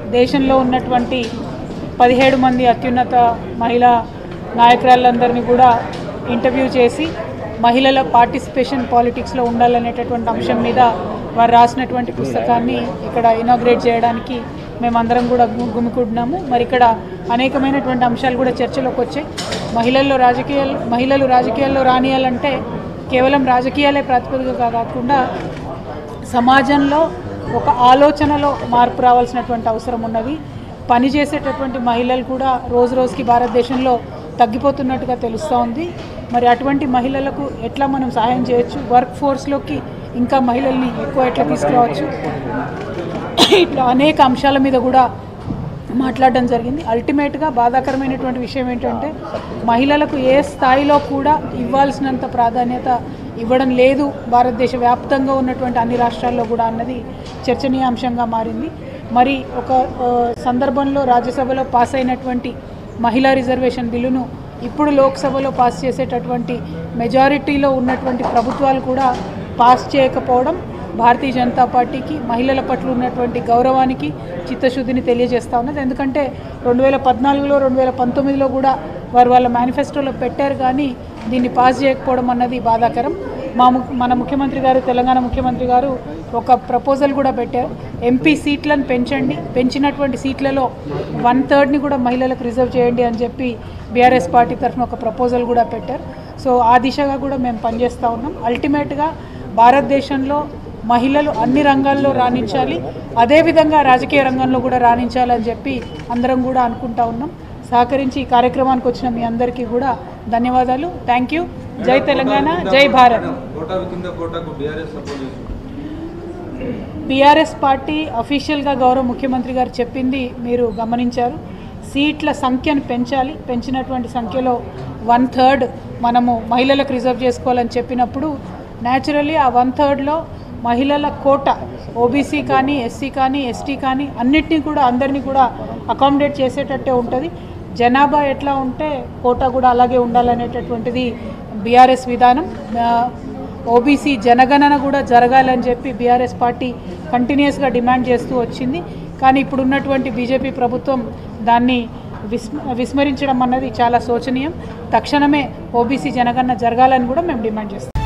దేశంలో ఉన్నటువంటి పదిహేడు మంది అత్యున్నత మహిళా నాయకురాళ్ళందరినీ కూడా ఇంటర్వ్యూ చేసి మహిళల పార్టిసిపేషన్ పాలిటిక్స్లో ఉండాలనేటటువంటి అంశం మీద వారు రాసినటువంటి పుస్తకాన్ని ఇక్కడ ఇనాగ్రేట్ చేయడానికి మేమందరం కూడా గు- గుమికూడినాము మరి ఇక్కడ అనేకమైనటువంటి అంశాలు కూడా చర్చలోకి వచ్చాయి మహిళల్లో రాజకీయాలు మహిళలు రాజకీయాల్లో రానియాలంటే కేవలం రాజకీయాలే ప్రాతిపదికగా కాకుండా సమాజంలో ఒక ఆలోచనలో మార్పు రావాల్సినటువంటి అవసరం ఉన్నది పనిచేసేటటువంటి మహిళలు కూడా రోజు రోజుకి భారతదేశంలో తగ్గిపోతున్నట్టుగా తెలుస్తూ ఉంది మరి అటువంటి మహిళలకు ఎట్లా మనం సహాయం చేయొచ్చు వర్క్ ఫోర్స్లోకి ఇంకా మహిళల్ని ఎక్కువ ఎట్లా తీసుకురావచ్చు ఇట్లా అనేక అంశాల మీద కూడా మాట్లాడడం జరిగింది అల్టిమేట్గా బాధాకరమైనటువంటి విషయం ఏంటంటే మహిళలకు ఏ స్థాయిలో కూడా ఇవ్వాల్సినంత ప్రాధాన్యత ఇవ్వడం లేదు భారతదేశ వ్యాప్తంగా ఉన్నటువంటి అన్ని రాష్ట్రాల్లో కూడా అన్నది చర్చనీయాంశంగా మారింది మరి ఒక ఆ, సందర్భంలో రాజ్యసభలో పాస్ అయినటువంటి మహిళా రిజర్వేషన్ బిల్లును ఇప్పుడు లోక్సభలో పాస్ చేసేటటువంటి మెజారిటీలో ఉన్నటువంటి ప్రభుత్వాలు కూడా పాస్ చేయకపోవడం భారతీయ జనతా పార్టీకి మహిళల పట్ల ఉన్నటువంటి గౌరవానికి చిత్తశుద్ధిని తెలియజేస్తా ఉన్నది ఎందుకంటే రెండు వేల పద్నాలుగులో రెండు వేల పంతొమ్మిదిలో కూడా వారు వాళ్ళ మేనిఫెస్టోలో పెట్టారు కానీ దీన్ని పాస్ చేయకపోవడం అన్నది బాధాకరం మా ము మన ముఖ్యమంత్రి గారు తెలంగాణ ముఖ్యమంత్రి గారు ఒక ప్రపోజల్ కూడా పెట్టారు ఎంపీ సీట్లను పెంచండి పెంచినటువంటి సీట్లలో వన్ థర్డ్ని కూడా మహిళలకు రిజర్వ్ చేయండి అని చెప్పి బీఆర్ఎస్ పార్టీ తరఫున ఒక ప్రపోజల్ కూడా పెట్టారు సో ఆ దిశగా కూడా మేము పనిచేస్తూ ఉన్నాం అల్టిమేట్గా భారతదేశంలో మహిళలు అన్ని రంగాల్లో రాణించాలి అదేవిధంగా రాజకీయ రంగంలో కూడా రాణించాలని చెప్పి అందరం కూడా అనుకుంటా ఉన్నాం సహకరించి ఈ కార్యక్రమానికి వచ్చిన మీ అందరికీ కూడా ధన్యవాదాలు థ్యాంక్ యూ జై తెలంగాణ జై భారత్ కోటా కింద కోటాకు బీఆర్ఎస్ సపోర్ట్ చేస్తుంది బీఆర్ఎస్ పార్టీ అఫీషియల్గా గౌరవ ముఖ్యమంత్రి గారు చెప్పింది మీరు గమనించారు సీట్ల సంఖ్యను పెంచాలి పెంచినటువంటి సంఖ్యలో వన్ థర్డ్ మనము మహిళలకు రిజర్వ్ చేసుకోవాలని చెప్పినప్పుడు న్యాచురల్లీ ఆ వన్ థర్డ్లో మహిళల కోట ఓబీసీ కానీ ఎస్సీ కానీ ఎస్టీ కానీ అన్నిటినీ కూడా అందరినీ కూడా అకామిడేట్ చేసేటట్టే ఉంటుంది జనాభా ఎట్లా ఉంటే కోటా కూడా అలాగే ఉండాలనేటటువంటిది బీఆర్ఎస్ విధానం ఆ, ఓబీసీ జనగణన కూడా జరగాలని చెప్పి బీఆర్ఎస్ పార్టీ కంటిన్యూస్గా డిమాండ్ చేస్తూ వచ్చింది కానీ ఇప్పుడున్నటువంటి బీజేపీ ప్రభుత్వం దాన్ని విస్మ విస్మరించడం అన్నది చాలా శోచనీయం తక్షణమే ఓబీసీ జనగణన జరగాలని కూడా మేము డిమాండ్ చేస్తాం